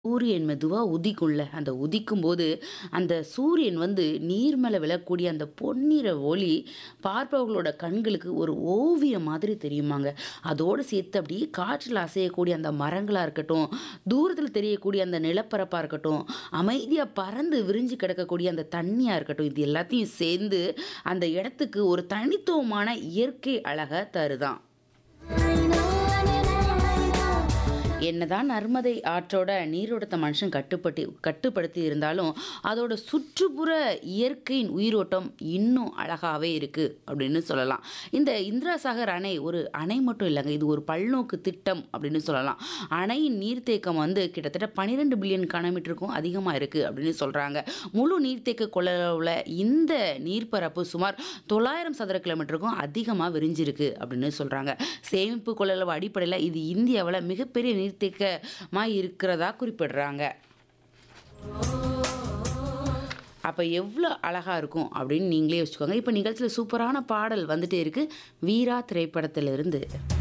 சூரியன் மெதுவா உதிக்கும்ல. அந்த உதிக்கும்போது, அந்த சூரியன் வந்து நீர் மேல விழக்கூடிய அந்த பொன்னிற ஒளி, பார்ப்பவர்களோட கண்களுக்கு ஒரு ஓவியம் மாதிரி தெரியுமாங்க. அதோடு சேர்த்து அப்படியே காற்றுல அசையக்கூடிய அந்த மரங்களா இருக்கட்டும், தூரத்தில தெரியக்கூடிய அந்த நிலப்பரப்பா இருக்கட்டும், அமைதியா பறந்து விரிஞ்சு கிடக்கக்கூடிய அந்த தண்ணியா இருக்கட்டும், இது எல்லாத்தையும் சேர்ந்து அந்த இடத்துக்கு ஒரு தனித்துவமான இயற்கை அழக தருதாம். என்னதான் நர்மதை ஆற்றோட நீரோட்டத்த மனுஷன் கட்டுப்பட்டு கட்டுப்படுத்தி இருந்தாலும், அதோட சுற்றுப்புற இயற்கையின் உயிரோட்டம் இன்னும் அழகாவே இருக்கு அப்படின்னு சொல்லலாம். இந்த இந்திரா சாகர் அணை ஒரு அணை மட்டும் இல்லங்க. இது ஒரு பல்நோக்கு திட்டம் அப்படின்னு சொல்லலாம். அணையின் நீர்த்தேக்கம் வந்து கிட்டத்தட்ட 12 பில்லியன் கனமீட்டருக்கும் அதிகமா இருக்கு அப்படின்னு சொல்றாங்க. முழு நீர்த்தேக்க கொள்ளளவுல இந்த நீர்ப்பரப்பு சுமார் 900 சதுர கிலோமீட்டருக்கும் அதிகமா விரிஞ்சிருக்கு அப்படின்னு சொல்றாங்க. சேமிப்பு கொள்ளளவு அடிப்படையில இது இந்தியாவுல மிகப்பெரிய நீர்த்தேக்கமா இருக்கிறதா குறிப்பிடுறாங்க. அப்ப எவ்ளோ அழகா இருக்கும் அப்படின்னு நீங்களே யோசிச்சுக்கோங்க. இப்ப நிகழ்ச்சியில சூப்பரான பாடல் வந்துட்டே இருக்கு. வீரா திரைப்படத்திலிருந்து.